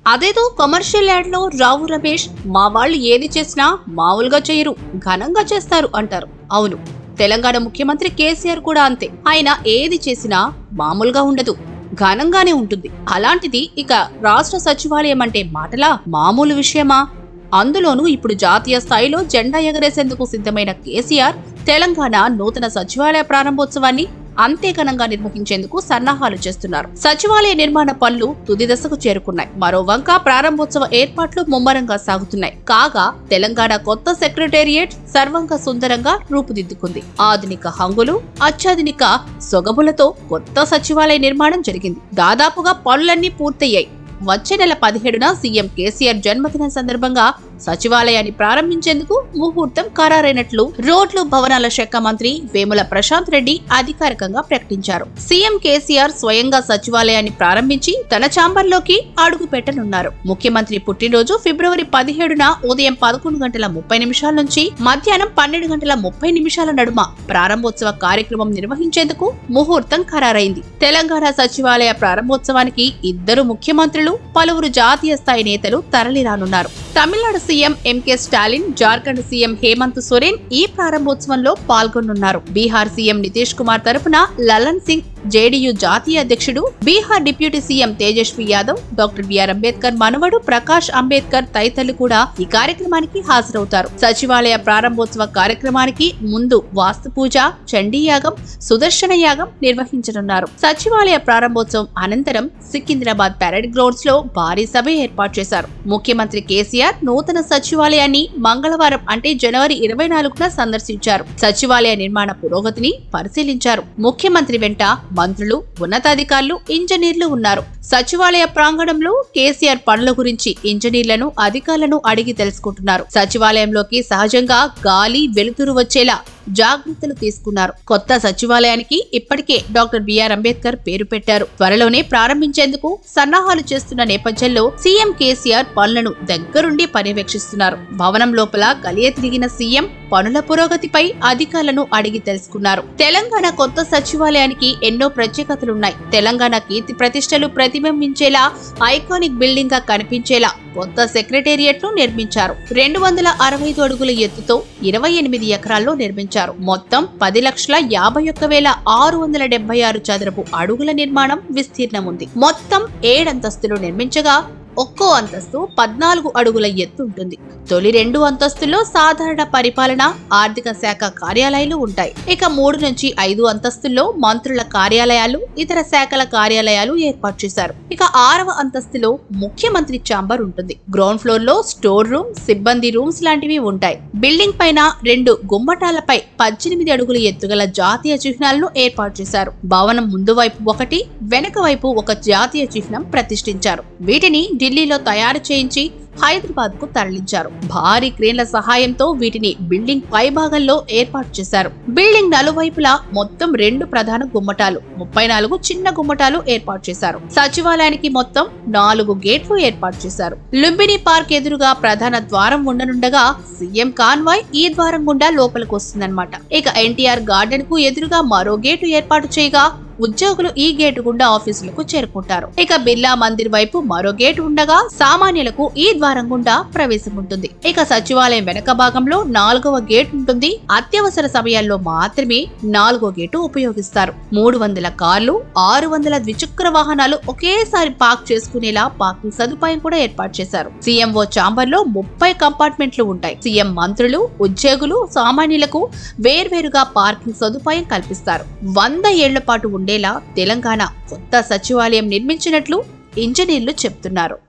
అదేదో commercial add లో రావు రమేష్ మా వాళ్ళు ఏది చేసినా మామూలుగా చేయరు ఘనంగా చేస్తారు అంటారు అవును తెలంగాణ ముఖ్యమంత్రి కేసీఆర్ కూడా అంతే ఆయన ఏది చేసినా మామూలుగా ఉండదు ఘనంగానే ఉంటుంది అలాంటిది ఇక రాష్ట్ర సచివాలయం అంటే మాటలా మామూలు విషయమా అందులోనూ ఇప్పుడు జాతీయ స్థాయిలో జెండా ఎగరేసేందుకు సిద్ధమైన కేసీఆర్ తెలంగాణ నూతన సచివాలయ ప్రారంభోత్సవాన్ని అంతే ఘనంగా నిర్వహించేందుకు సన్నాహాలు చేస్తున్నారు సచివాలయ నిర్మాణ పనులు తుది దశకు చేరుకున్నాయి మరో వంక ప్రారంభోత్సవ ఏర్పాట్లు ముమ్మరంగా సాగుతున్నాయి కాగా తెలంగాణ కొత్త సెక్రటేరియట్ సర్వంగ సుందరంగా రూపుదిద్దుకుంది ఆధునిక హంగులు అత్యాధునిక సొగబులతో కొత్త సచివాలయ నిర్మాణం జరిగింది దాదాపుగా పనులన్నీ పూర్తయ్యాయి వచ్చే నెల పదిహేడున సీఎం కేసీఆర్ జన్మదినం సందర్భంగా సచివాలయాన్ని ప్రారంభించేందుకు ముహూర్తం ఖరారైనట్లు రోడ్లు భవనాల శాఖ మంత్రి వేముల ప్రశాంత్ రెడ్డి అధికారికంగా ప్రకటించారు సీఎం కేసీఆర్ స్వయంగా సచివాలయాన్ని ప్రారంభించి తన ఛాంబర్లోకి అడుగు పెట్టనున్నారు ముఖ్యమంత్రి పుట్టినరోజు ఫిబ్రవరి పదిహేడున ఉదయం పదకొండు గంటల ముప్పై నిమిషాల నుంచి మధ్యాహ్నం పన్నెండు గంటల ముప్పై నిమిషాల నడుమ ప్రారంభోత్సవ కార్యక్రమం నిర్వహించేందుకు ముహూర్తం ఖరారైంది తెలంగాణ సచివాలయ ప్రారంభోత్సవానికి ఇద్దరు ముఖ్యమంత్రులు పలువురు జాతీయ స్థాయి నేతలు తరలిరానున్నారు Tamil Nadu CM MK Stalin Jharkhand CM Hemant Soren ఈ ప్రారంభోత్సవంలో పాల్గొనున్నారు బీహార్ సీఎం నితీష్ కుమార్ తరపున లలన్ సింగ్ జేడీయూ జాతీయ అధ్యక్షుడు Bihar deputy CM Tejashwi Yadav doctor BR Ambedkar మనవడు ప్రకాష్ అంబేద్కర్ తదితరులు కూడా ఈ కార్యక్రమానికి హాజరవుతారు సచివాలయ ప్రారంభోత్సవ కార్యక్రమానికి ముందు వాస్తు పూజ చండీ యాగం సుదర్శన యాగం నిర్వహించనున్నారు సచివాలయ ప్రారంభోత్సవం అనంతరం సికింద్రాబాద్ పెరడ్ గ్రౌండ్స్ లో భారీ సభ ఏర్పాటు చేశారు ముఖ్యమంత్రి కేసీఆర్ నూతన సచివాలయాన్ని మంగళవారం అంటే జనవరి ఇరవై నాలుగున సందర్శించారు సచివాలయ నిర్మాణ పురోగతిని పరిశీలించారు ముఖ్యమంత్రి వెంట మంత్రులు ఉన్నతాధికారులు ఇంజనీర్లు ఉన్నారు సచివాలయ ప్రాంగణంలో కేసీఆర్ పనుల గురించి ఇంజనీర్లను అధికారులను అడిగి తెలుసుకుంటున్నారు సచివాలయంలోకి సహజంగా గాలి వెలుతురు వచ్చేలా జాగ్రత్తలు తీసుకున్నారు కొత్త సచివాలయానికి ఇప్పటికే డాక్టర్ బిఆర్ అంబేద్కర్ పేరు పెట్టారు త్వరలోనే ప్రారంభించేందుకు సన్నాహాలు చేస్తున్న నేపథ్యంలో సీఎం కేసీఆర్ పనులను దగ్గరుండి పర్యవేక్షిస్తున్నారు భవనం లోపల కలియ తిరిగిన సీఎం పనుల పురోగతిపై అధికారులను అడిగి తెలుసుకున్నారు తెలంగాణ కొత్త సచివాలయానికి ఎన్నో ప్రత్యేకతలున్నాయి తెలంగాణ కీర్తి ప్రతిష్టలు ప్రతిబింబించేలా ఐకానిక్ బిల్డింగ్ గా కనిపించేలా కొత్త సెక్రటేరియట్ ను నిర్మించారు రెండు వందల అరవై ఐదు అడుగుల ఎత్తుతో ఇరవై ఎనిమిది ఎకరాల్లో నిర్మించారు మొత్తం పది లక్షల యాభై ఒక్క వేల ఆరు వందల డెబ్బై ఆరు చదరపు అడుగుల నిర్మాణం విస్తీర్ణం ఉంది మొత్తం ఏడంతస్తులు నిర్మించగా ఒక్కో అంతస్తు పద్నాలుగు అడుగుల ఎత్తు ఉంటుంది తొలి రెండు అంతస్తుల్లో సాధారణ పరిపాలన ఆర్థిక శాఖ కార్యాలయాలు ఉంటాయి ఇక మూడు నుంచి ఐదు అంతస్తుల్లో మంత్రుల కార్యాలయాలు ఇతర శాఖల కార్యాలయాలు ఏర్పాటు చేశారు ఇక ఆరవ అంతస్తులో ముఖ్యమంత్రి ఛాంబర్ ఉంటుంది గ్రౌండ్ ఫ్లోర్ లో స్టోర్ రూమ్ సిబ్బంది రూమ్స్ లాంటివి ఉంటాయి బిల్డింగ్ పైన రెండు గుమ్మటాలపై పద్దెనిమిది అడుగుల ఎత్తుగల జాతీయ చిహ్నాలను ఏర్పాటు చేశారు భవనం ముందు వైపు ఒకటి వెనక వైపు ఒక జాతీయ చిహ్నం ప్రతిష్ఠించారు వీటిని ఢిల్లీలో తయారు చేయించి హైదరాబాద్ కు తరలించారు భారీ క్రేన్ల సహాయంతో వీటిని బిల్డింగ్ పై భాగంలో ఏర్పాటు చేశారు బిల్డింగ్ నలువైపులా మొత్తం రెండు ప్రధాన గుమ్మటాలు ముప్పై నాలుగు చిన్న గుమ్మటాలు ఏర్పాటు చేశారు సచివాలయానికి మొత్తం నాలుగు గేట్లు ఏర్పాటు చేశారు లుంబిని పార్క్ ఎదురుగా ప్రధాన ద్వారం ఉండనుండగా సీఎం కాన్వాయ్ ఈ ద్వారం గుండా లోపలికి వస్తుందన్నమాట ఇక ఎన్టీఆర్ గార్డెన్ కు ఎదురుగా మరో గేటు ఏర్పాటు చేయగా ఉద్యోగులు ఈ గేటు గుండా ఆఫీసులకు చేరుకుంటారు ఇక బిర్లా మందిర్ వైపు మరో గేటు ఉండగా సామాన్యులకు ఈ ద్వారం గుండా ప్రవేశం ఉంటుంది ఇక సచివాలయం వెనక భాగంలో నాలుగవ గేట్ ఉంటుంది అత్యవసర సమయాల్లో మాత్రమే నాలుగో గేటు ఉపయోగిస్తారు మూడు వందల కార్లు ఆరు వందల ద్విచక్ర వాహనాలు ఒకేసారి పార్క్ చేసుకునేలా పార్కింగ్ సదుపాయం కూడా ఏర్పాటు చేశారు సీఎంఓ చాంబర్ లో ముప్పై కంపార్ట్మెంట్లు ఉంటాయి సీఎం మంత్రులు ఉద్యోగులు సామాన్యులకు వేర్వేరుగా పార్కింగ్ సదుపాయం కల్పిస్తారు వంద ఏళ్ల పాటు ఉండేలా తెలంగాణ కొత్త సచివాలయం నిర్మించినట్లు ఇంజనీర్లు చెప్తున్నారు